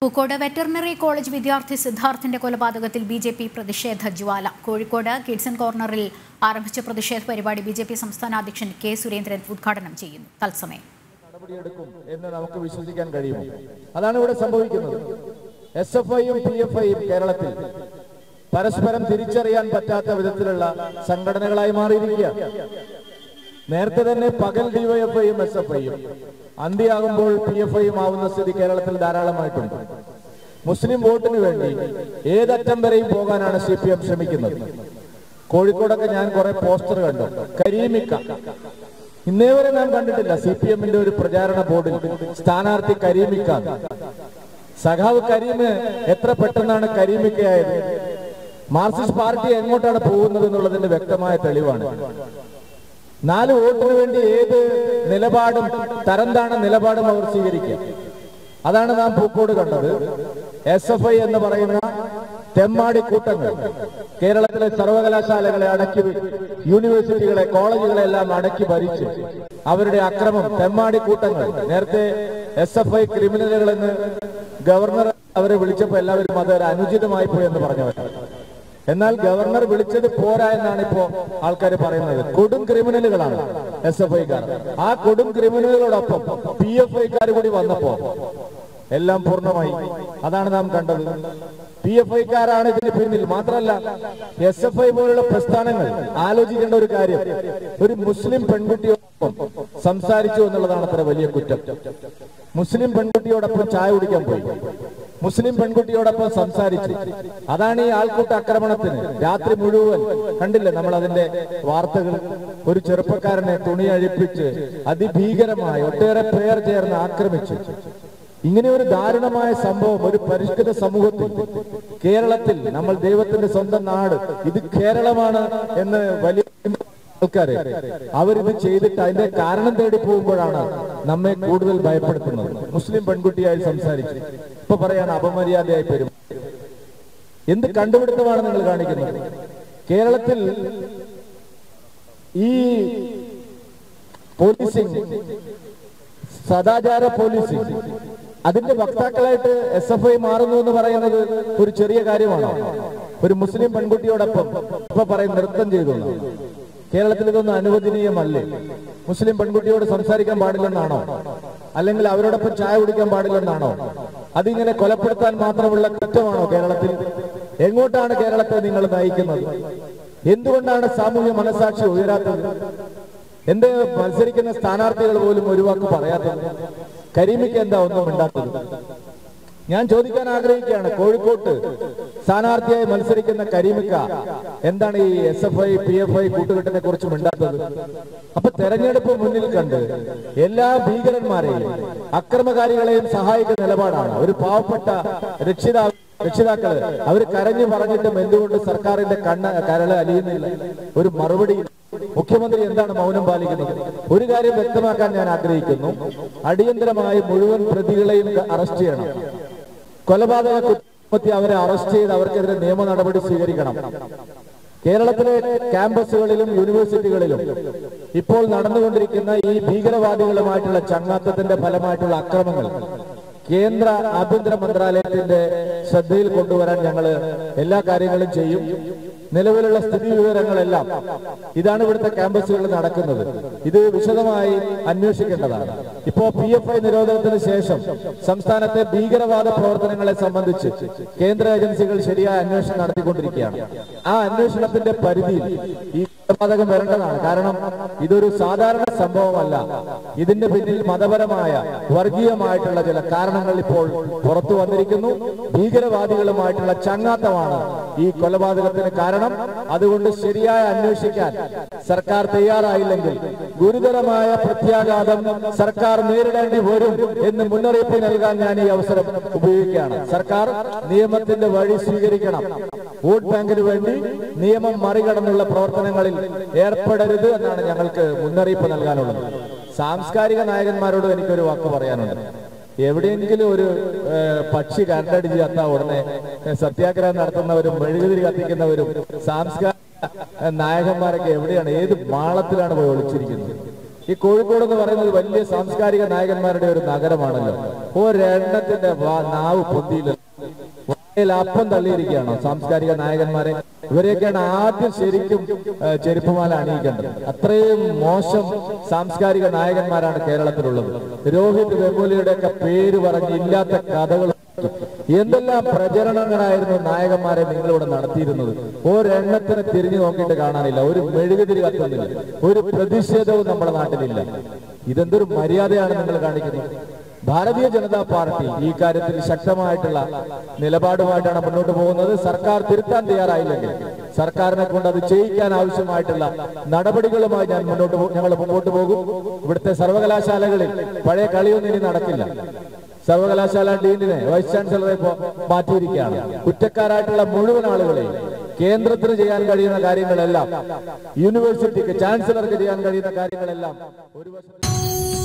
Pookode veterinary college വിദ്യാർത്ഥി സിദ്ധാർത്ഥിന്റെ കൊലപാതകത്തിൽ B J P പ്രതിഷേധ ജ്വാല കോഴിക്കോട് കിഡ്സൺ കോർണറിൽ ആരംഭിച്ച പ്രതിഷേധ പരിപാടി ബി ജെ പി സംസ്ഥാന അധ്യക്ഷൻ കെ സുരേന്ദ്രൻ ഉദ്ഘാടനം ചെയ്യുന്നു തത്സമയം നടപടിയെടുക്കും എന്ന് നമുക്ക് വിശ്വസിക്കാൻ കഴിയുമോ അതാണ് ഇവിടെ സംഭവിക്കുന്നത് എസ് എഫ് ഐയും പി എഫ് ഐയും കേരളത്തിൽ പരസ്പരം തിരിച്ചറിയാൻ പറ്റാത്ത വിധത്തിലുള്ള സംഘടനകളായി മാറിയിരിക്കുക നേരത്തെ തന്നെ പകൽ ഡിവൈഎഫ്ഐയും എസ് എഫ് ഐയും അന്ത്യയാകുമ്പോൾ പി എഫ് ഐയും ആവുന്ന സ്ഥിതി കേരളത്തിൽ ധാരാളമായിട്ടുണ്ട് മുസ്ലിം വോട്ടിന് വേണ്ടി ഏതറ്റം വരെയും പോകാനാണ് സി പി എം ശ്രമിക്കുന്നത് കോഴിക്കോടൊക്കെ ഞാൻ കുറെ പോസ്റ്റർ കണ്ടു കരീമിക്ക ഇന്നേ വരെ നാം കണ്ടിട്ടില്ല സി പി എമ്മിന്റെ ഒരു പ്രചാരണ ബോർഡിൽ സ്ഥാനാർത്ഥി കരീമിക്ക സഖാവ് കരീമ് എത്ര പെട്ടെന്നാണ് കരീമിക്കയായത് മാർക്സിസ്റ്റ് പാർട്ടി എങ്ങോട്ടാണ് പോകുന്നത് എന്നുള്ളതിന്റെ വ്യക്തമായ തെളിവാണ് നാല് വോട്ടിന് വേണ്ടി ഏത് നിലപാടും തരംതാണ നിലപാടും അവർ സ്വീകരിക്കുക അതാണ് നാം പൂക്കോട് കണ്ടത് എസ് എഫ് ഐ എന്ന് പറയുന്ന തെമ്മാടി കൂട്ടങ്ങൾ കേരളത്തിലെ സർവകലാശാലകളെ അടക്കി വെ- യൂണിവേഴ്സിറ്റികളെ കോളേജുകളെ എല്ലാം അടക്കി ഭരിച്ച് അവരുടെ അക്രമം തെമ്മാടി കൂട്ടങ്ങൾ നേരത്തെ എസ് എഫ് ഐ ക്രിമിനലുകളെന്ന് ഗവർണർ അവരെ വിളിച്ചപ്പോൾ എല്ലാവരും അത് ഒരു അനുചിതമായി പോയി എന്ന് പറഞ്ഞവരാണ് എന്നാൽ ഗവർണർ വിളിച്ചത് പോരാ എന്നാണ് ഇപ്പോ ആൾക്കാർ പറയുന്നത് കൊടും ക്രിമിനലുകളാണ് എസ് എഫ് ഐക്കാർ ആ കൊടും ക്രിമിനലുകളോടൊപ്പം പി എഫ് ഐക്കാർ കൂടി വന്നപ്പോ എല്ലാം പൂർണ്ണമായി അതാണ് നാം കണ്ടത് പി എഫ് ഐക്കാരാണ് ഇതിന് പിന്നിൽ മാത്രമല്ല എസ് എഫ് ഐ പോലുള്ള പ്രസ്ഥാനങ്ങൾ ആലോചിക്കേണ്ട ഒരു കാര്യം ഒരു മുസ്ലിം പെൺകുട്ടിയോടൊപ്പം സംസാരിച്ചു എന്നുള്ളതാണ് അത്ര വലിയ കുറ്റം മുസ്ലിം പെൺകുട്ടിയോടൊപ്പം ചായ കുടിക്കാൻ പോയി മുസ്ലിം പെൺകുട്ടിയോടൊപ്പം സംസാരിച്ചു അതാണ് ഈ ആൾക്കൂട്ട ആക്രമണത്തിന് രാത്രി മുഴുവൻ കണ്ടില്ലേ നമ്മൾ അതിന്റെ വാർത്തകൾ ഒരു ചെറുപ്പക്കാരനെ തുണി അഴിപ്പിച്ച് അതിഭീകരമായി ഒട്ടേറെ പേർ ചേർന്ന് ആക്രമിച്ചു ഇങ്ങനെ ഒരു ദാരുണമായ സംഭവം ഒരു പരിഷ്കൃത സമൂഹത്തിൽ കേരളത്തിൽ നമ്മൾ ദൈവത്തിന്റെ സ്വന്തം നാട് ഇത് കേരളമാണ് എന്ന് വലിയ ആൾക്കാര് അവരിത് ചെയ്തിട്ട് അതിന്റെ കാരണം തേടി പോകുമ്പോഴാണ് നമ്മെ കൂടുതൽ ഭയപ്പെടുത്തുന്നത് മുസ്ലിം പെൺകുട്ടിയായി സംസാരിച്ചു ഇപ്പൊ പറയാണ് അപമര്യാദയായി പെരും എന്ത് കണ്ടുപിടുത്തമാണ് നിങ്ങൾ കാണിക്കുന്നത് കേരളത്തിൽ ഈ പോലീസിംഗ് സദാചാര പോലീസിംഗ് അതിന്റെ വക്താക്കളായിട്ട് എസ് എഫ് ഐ മാറുന്നു എന്ന് പറയുന്നത് ഒരു ചെറിയ കാര്യമാണോ ഒരു മുസ്ലിം പെൺകുട്ടിയോടൊപ്പം ഇപ്പൊ പറയും നൃത്തം ചെയ്തു എന്ന്. കേരളത്തിൽ ഇതൊന്നും അനുവദനീയമല്ലേ മുസ്ലിം പെൺകുട്ടിയോട് സംസാരിക്കാൻ പാടില്ലെന്നാണോ അല്ലെങ്കിൽ അവരോടൊപ്പം ചായ കുടിക്കാൻ പാടില്ലെന്നാണോ അതിങ്ങനെ കൊലപ്പെടുത്താൻ മാത്രമുള്ള കുറ്റമാണോ കേരളത്തിൽ എങ്ങോട്ടാണ് കേരളത്തെ നിങ്ങൾ നയിക്കുന്നത് എന്തുകൊണ്ടാണ് സാമൂഹ്യ മനസാക്ഷി ഉയരാത്തത് എന്ത് മത്സരിക്കുന്ന സ്ഥാനാർത്ഥികൾ പോലും ഒരു വാക്ക് പറയാത്തത് കരീമിക്ക് എന്താ ഒന്നും മിണ്ടാത്തത് ഞാൻ ചോദിക്കാൻ ആഗ്രഹിക്കുകയാണ് കോഴിക്കോട്ട് സ്ഥാനാർത്ഥിയായി മത്സരിക്കുന്ന കരീമിക്ക എന്താണ് ഈ S F I P F I കൂട്ടുകെട്ടിനെ കുറിച്ച് മിണ്ടാത്തത് അപ്പൊ തെരഞ്ഞെടുപ്പ് മുന്നിൽ കണ്ട് എല്ലാ ഭീകരന്മാരെയും അക്രമകാരികളെയും സഹായിക്കുന്ന നിലപാടാണ് ഒരു പാവപ്പെട്ട രക്ഷിതാവ് രക്ഷിതാക്കള് അവർ കരഞ്ഞു പറഞ്ഞിട്ടും എന്തുകൊണ്ട് സർക്കാരിന്റെ കണ്ണ് കരള് അലിയുന്നില്ല ഒരു മറുപടി മുഖ്യമന്ത്രി എന്താണ് മൗനം പാലിക്കുന്നത് ഒരു കാര്യം വ്യക്തമാക്കാൻ ഞാൻ ആഗ്രഹിക്കുന്നു അടിയന്തരമായി മുഴുവൻ പ്രതികളെയും അറസ്റ്റ് ചെയ്യണം കൊലപാതക കുറ്റത്തി അവരെ അറസ്റ്റ് ചെയ്ത് അവർക്കെതിരെ നിയമ നടപടി സ്വീകരിക്കണം കേരളത്തിലെ ക്യാമ്പസുകളിലും യൂണിവേഴ്സിറ്റികളിലും ഇപ്പോൾ നടന്നുകൊണ്ടിരിക്കുന്ന ഈ ഭീകരവാദികളുമായിട്ടുള്ള ചങ്ങാത്തത്തിന്റെ ഫലമായിട്ടുള്ള അക്രമങ്ങൾ കേന്ദ്ര ആഭ്യന്തര മന്ത്രാലയത്തിന്റെ ശ്രദ്ധയിൽ കൊണ്ടുവരാൻ ഞങ്ങൾ എല്ലാ കാര്യങ്ങളും ചെയ്യും നിലവിലുള്ള സ്ഥിതി വിവരങ്ങളെല്ലാം ഇതാണ് ഇവിടുത്തെ ക്യാമ്പസുകളിൽ നടക്കുന്നത് ഇത് വിശദമായി അന്വേഷിക്കേണ്ടതാണ് ഇപ്പോ പി എഫ് ഐ നിരോധനത്തിന് ശേഷം സംസ്ഥാനത്തെ ഭീകരവാദ പ്രവർത്തനങ്ങളെ സംബന്ധിച്ച് കേന്ദ്ര ഏജൻസികൾ ശരിയായ അന്വേഷണം നടത്തിക്കൊണ്ടിരിക്കുകയാണ് ആ അന്വേഷണത്തിന്റെ പരിധിയിൽ ഈ കൊലപാതകം വരേണ്ടതാണ് കാരണം ഇതൊരു സാധാരണ സംഭവമല്ല ഇതിന്റെ പിന്നിൽ മതപരമായ വർഗീയമായിട്ടുള്ള ചില കാരണങ്ങൾ ഇപ്പോൾ പുറത്തു വന്നിരിക്കുന്നു ഭീകരവാദികളുമായിട്ടുള്ള ചങ്ങാത്തമാണ് ഈ കൊലപാതകത്തിന് കാരണം അതുകൊണ്ട് ശരിയായ അന്വേഷിക്കാൻ സർക്കാർ തയ്യാറായില്ലെങ്കിൽ ഗുരുതരമായ പ്രത്യാഘാതം സർക്കാർ നേരിടേണ്ടി വരും എന്ന് മുന്നറിയിപ്പ് നൽകാൻ ഞാൻ ഈ അവസരം ഉപയോഗിക്കുകയാണ് സർക്കാർ നിയമത്തിന്റെ വഴി സ്വീകരിക്കണം വോട്ട് ബാങ്കിന് വേണ്ടി നിയമം മറികടന്നുള്ള പ്രവർത്തനങ്ങളിൽ ഏർപ്പെടരുത് എന്നാണ് ഞങ്ങൾക്ക് മുന്നറിയിപ്പ് നൽകാനുള്ളത് സാംസ്കാരിക നായകന്മാരോട് എനിക്കൊരു വാക്ക് പറയാനുണ്ട് എവിടെയെങ്കിലും ഒരു ഏഹ്, പക്ഷി കരണ്ടടിച്ച് കത്താ ഉടനെ ഏഹ്, സത്യാഗ്രഹം നടത്തുന്നവരും മെഴുകുതിരി കത്തിക്കുന്നവരും സാംസ്കാരിക നായകന്മാരൊക്കെ എവിടെയാണ് ഏത് മാളത്തിലാണ് പോയി ഒളിച്ചിരിക്കുന്നത് ഈ കോഴിക്കോട് എന്ന് പറയുന്നത് വലിയ സാംസ്കാരിക നായകന്മാരുടെ ഒരു നഗരമാണല്ലോ ഒരെണ്ണത്തിന്റെ വാ- നാവ് പൊന്തിയില്ല വായിൽ അപ്പം തള്ളിയിരിക്കുകയാണോ സാംസ്കാരിക നായകന്മാരെ ഇവരെയൊക്കെയാണ് ആദ്യം ശരിക്കും ഏ, ചെരുപ്പുമാല അണിയിക്കേണ്ടത് അത്രയും മോശം സാംസ്കാരിക നായകന്മാരാണ് കേരളത്തിലുള്ളത് രോഹിത് വെമുലയുടെ ഒക്കെ പേര് പറഞ്ഞ് ഇല്ലാത്ത കഥകൾ എന്തെല്ലാം പ്രചരണങ്ങളായിരുന്നു നായകന്മാരെ നിങ്ങളിവിടെ നടത്തിയിരുന്നത് ഒരെണ്ണത്തിന് തിരിഞ്ഞു നോക്കിയിട്ട് കാണാനില്ല ഒരു മെഴുകുതിരി കത്തുന്നില്ല ഒരു പ്രതിഷേധവും നമ്മുടെ നാട്ടിലില്ല ഇതെന്തൊരു മര്യാദയാണ് നിങ്ങൾ കാണിക്കുന്നത് ഭാരതീയ ജനതാ പാർട്ടി ഈ കാര്യത്തിൽ ശക്തമായിട്ടുള്ള നിലപാടുമായിട്ടാണ് മുന്നോട്ട് പോകുന്നത് സർക്കാർ തിരുത്താൻ തയ്യാറായില്ലെങ്കിൽ സർക്കാരിനെ കൊണ്ട് അത് ചെയ്യിക്കാൻ ആവശ്യമായിട്ടുള്ള നടപടികളുമായി ഞാൻ മുന്നോട്ട് പോ- ഞങ്ങൾ മുമ്പോട്ട് പോകും ഇവിടുത്തെ സർവകലാശാലകളിൽ പഴയ കളിയൊന്നും ഇനി നടക്കില്ല സർവകലാശാല ഡീനിനെ വൈസ് ചാൻസലറെ ഇപ്പോ മാറ്റിയിരിക്കുകയാണ് കുറ്റക്കാരായിട്ടുള്ള മുഴുവൻ ആളുകളെയും കേന്ദ്രത്തിന് ചെയ്യാൻ കഴിയുന്ന കാര്യങ്ങളെല്ലാം യൂണിവേഴ്സിറ്റിക്ക് ചാൻസലർക്ക് ചെയ്യാൻ കഴിയുന്ന കാര്യങ്ങളെല്ലാം ഒരു വശത്ത്